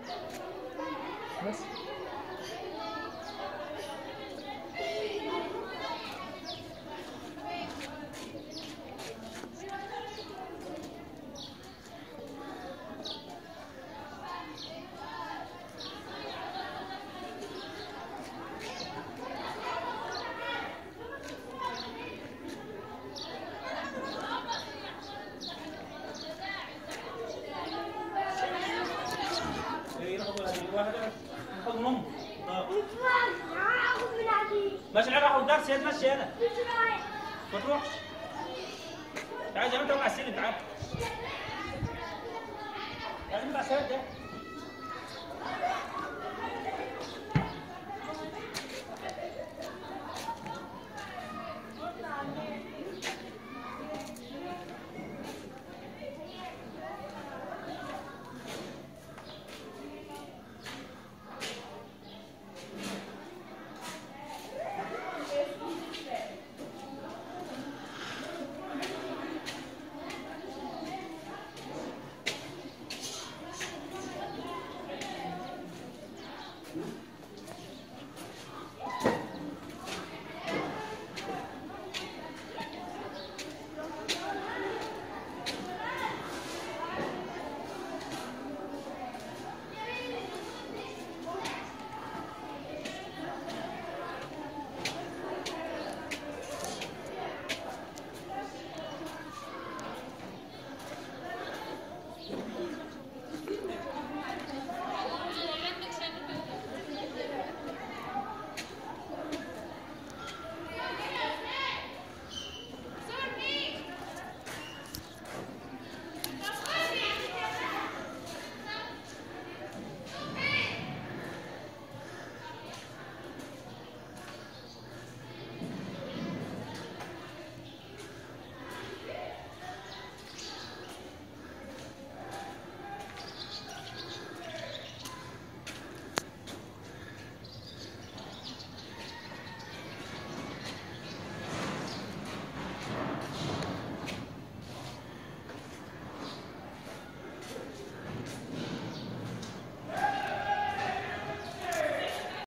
بس ايه ناخد ولا دي واحده ناخد من امه طب هاخد من عدي ماشي العيال راحوا الدرس يا ماشي انا مش رايح ما تروحش تعال زي ما انت على السلم تعال تعال على السلم ده